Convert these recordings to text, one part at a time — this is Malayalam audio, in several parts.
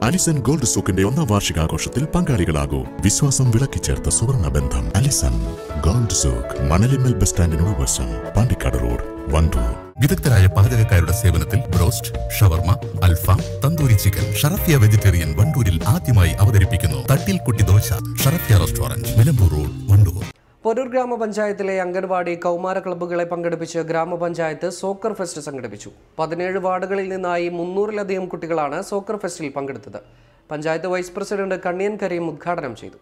അലിസൺ ഗോൾഡ് സൂക്കിന്റെ ഒന്നാം വാർഷികാഘോഷത്തിൽ പങ്കാളികളാകൂ വിശ്വാസം വിളക്കിച്ചേർത്ത സുവർണ ബന്ധം Alison gold souk Manalimal bus സ്റ്റാൻഡിനോട് വശം പാണ്ടിക്കാട് റോഡ് വണ്ടൂർ വിദഗ്ധരായ പാചകക്കാരുടെ സേവനത്തിൽ broast shawarma alfaham tandoori chicken Sharafiya vegetarian വണ്ടൂരിൽ ആദ്യമായി അവതരിപ്പിക്കുന്നു തട്ടിൽ കുട്ടി ദോശ ഷറഫിയ റെസ്റ്റോറന്റ് നിലമ്പൂർ റോഡ് വണ്ടൂർ പൊരൂർ ഗ്രാമപഞ്ചായത്തിലെ അംഗൻവാടി കൗമാര ക്ലബ്ബുകളെ പങ്കെടുപ്പിച്ച് ഗ്രാമപഞ്ചായത്ത് സോക്കർ ഫെസ്റ്റ് സംഘടിപ്പിച്ചു പതിനേഴ് വാർഡുകളിൽ നിന്നായി മുന്നൂറിലധികം കുട്ടികളാണ് സോക്കർ ഫെസ്റ്റിൽ പങ്കെടുത്തത് പഞ്ചായത്ത് വൈസ് പ്രസിഡന്റ് കണ്ണിയൻ കരീം ഉദ്ഘാടനം ചെയ്തു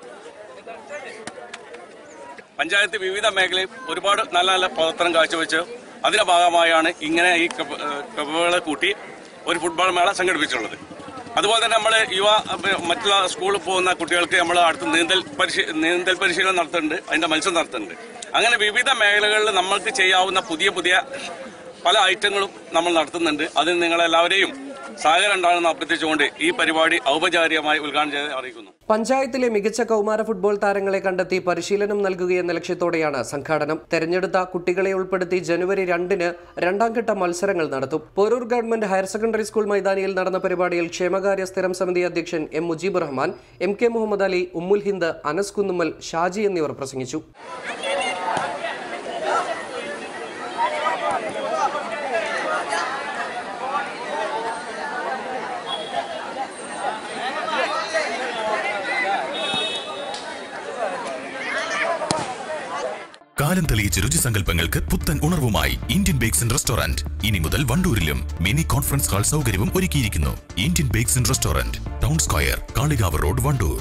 പഞ്ചായത്ത് വിവിധ മേഖലയിൽ ഒരുപാട് നല്ല നല്ല പ്രവർത്തനം കാഴ്ചവെച്ച് അതിന്റെ ഭാഗമായാണ് ഇങ്ങനെ ഈ ക്ലബ്- ഏഹ് ക്ലബ്ബുകളെ കൂട്ടി ഒരു ഫുട്ബോൾ മേള സംഘടിപ്പിച്ചിട്ടുള്ളത് അതുപോലെ തന്നെ നമ്മൾ യുവ ഏഹ് മറ്റുള്ള സ്കൂളിൽ പോകുന്ന കുട്ടികൾക്ക് നമ്മൾ അടുത്ത് നീന്തൽ പരിശീ നീന്തൽ പരിശീലനം നടത്തുന്നുണ്ട് അതിന്റെ മത്സരം നടത്തുന്നുണ്ട് അങ്ങനെ വിവിധ മേഖലകളിൽ നമ്മൾക്ക് ചെയ്യാവുന്ന പുതിയ പുതിയ പല ഐറ്റങ്ങളും നമ്മൾ നടത്തുന്നുണ്ട് അതിന് നിങ്ങളെല്ലാവരെയും സഹകരണം ഉണ്ടാകുന്ന അഭ്യർത്ഥിച്ചുകൊണ്ട് ഈ പരിപാടി ഔപചാരികമായി ഉദ്ഘാടനം ചെയ്ത് അറിയിക്കുന്നു പഞ്ചായത്തിലെ മികച്ച കൗമാര ഫുട്ബോൾ താരങ്ങളെ കണ്ടെത്തി പരിശീലനം നൽകുകയെന്ന ലക്ഷ്യത്തോടെയാണ് സംഘാടനം തെരഞ്ഞെടുത്ത കുട്ടികളെ ഉൾപ്പെടുത്തി ജനുവരി രണ്ടിന് രണ്ടാം ഘട്ട മത്സരങ്ങൾ നടത്തും Porur government higher secondary school മൈതാനിയിൽ നടന്ന പരിപാടിയിൽ ക്ഷേമകാര്യ സ്ഥിരം സമിതി അധ്യക്ഷൻ M Mujeeb Rahman M K Muhammad Ali Ummul Hind Anas Kunnummal Shaji എന്നിവർ പ്രസംഗിച്ചു കാലം തെളിയിച്ച രുചിസങ്കല്പങ്ങൾക്ക് പുത്തൻ ഉണർവുമായി ഇന്ത്യൻ ബേക്സ് ആൻഡ് റെസ്റ്റോറന്റ് ഇനി മുതൽ വണ്ടൂരിലും മിനി കോൺഫറൻസ് ഹാൾ സൗകര്യവും ഒരുക്കിയിരിക്കുന്നു Indian bakes and restaurant town square Kalikavu road Wandoor